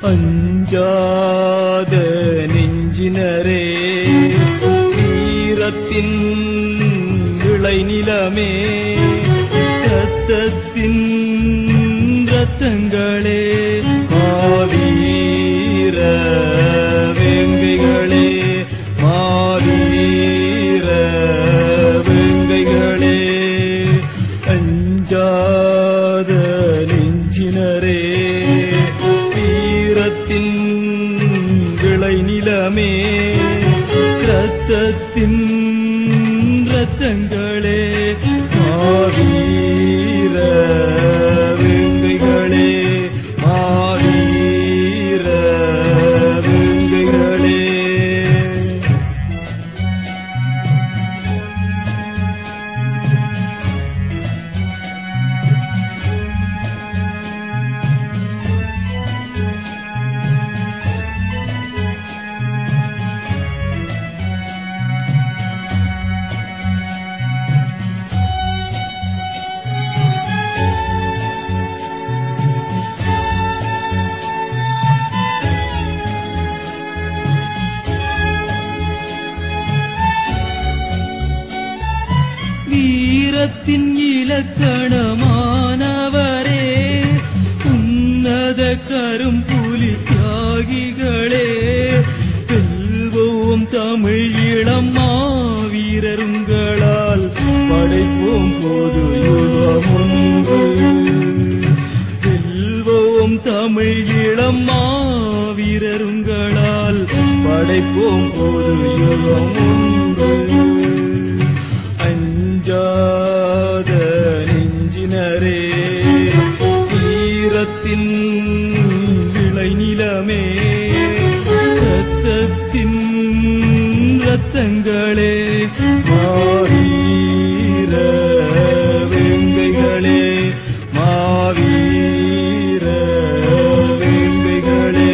அஞ்சாத நெஞ்சினரே வீரத்தின் விளைநிலமே ரத்தத்தின் ரத்தங்களே மாவீர வேங்கைகளே மாவீர வேங்கைகளே அஞ்சாத நெஞ்சினரே வீரத்தின் விளைநிலமே ரத்தத்தின் ரத்தங்களே மாவீர வேங்கைகளே மாவீர வேங்கைகளே வீரத்தின் இலக்கணமானவரே உன்னத கரும்புலி தியாகிகளே வெல்வோம் தமிழ் இளம் மாவீரருங்களால் படைப்போம் போது யுகம் ஒன்று வெல்வோம் தமிழ் இளம் மாவீரருங்களால் படைப்போம் போது யுகம் ஒன்று அஞ்சாத நெஞ்சினரே வீரத்தின் விளைநிலமே ரத்தத்தின் ரத்தங்களே மாவீர வேங்கைகளே மாவீர வேங்கைகளே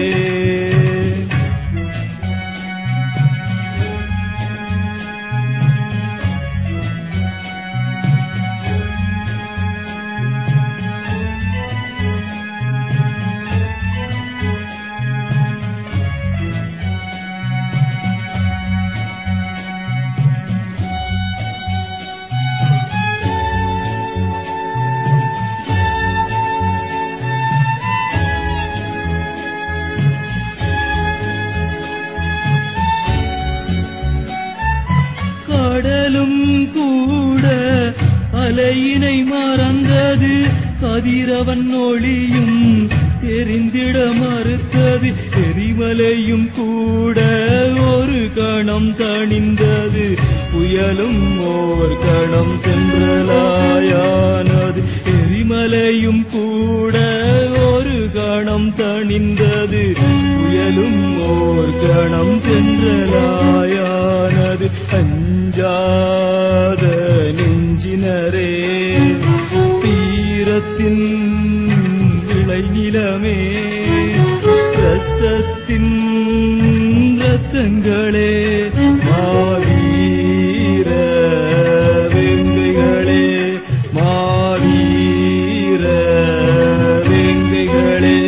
கடலும் கூட அலையினை மறந்தது கதிரவன் ஒளியும் தெரிந்திட மறுத்தது எரிமலையும் கூட ஒரு கணம் தணிந்தது புயலும் ஓர் கணம் தென்றலாயானது எரிமலையும் கூட ஒரு கணம் தணிந்தது புயலும் ஓர் கணம் தென்றலாயானது அஞ்சாத நெஞ்சினரே தீரத்தின் விளைநிலமே ரத்தத்தின் ரத்தங்களே மாவீர வேங்கைகளே மாவீர வேங்கைகளே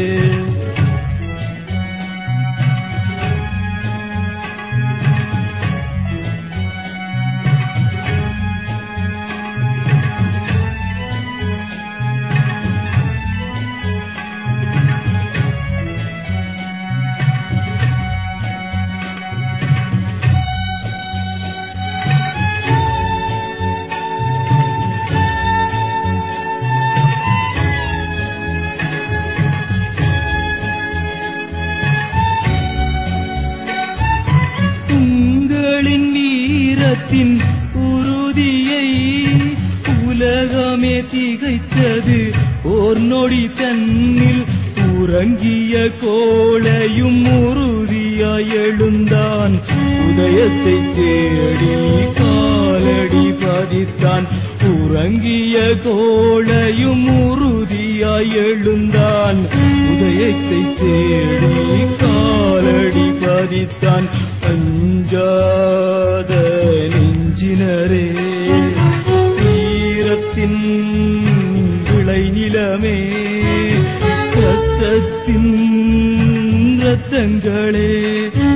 உங்களின் வீரத்தின் உறுதியை உலகமே திகைத்தது ஓர் நொடி தன்னில் உறங்கிய கோளையும் உறுதியாய் எழுந்தான் உதயத்தை தேடி காலடி பதித்தான் உறங்கிய கோளையும் உறுதியாய் எழுந்தான் உதயத்தை தேடி காலடி பதித்தான் அஞ்சாத நெஞ்சினரே வீரத்தின் விளைநிலமே ரத்தத்தின் ரத்தங்களே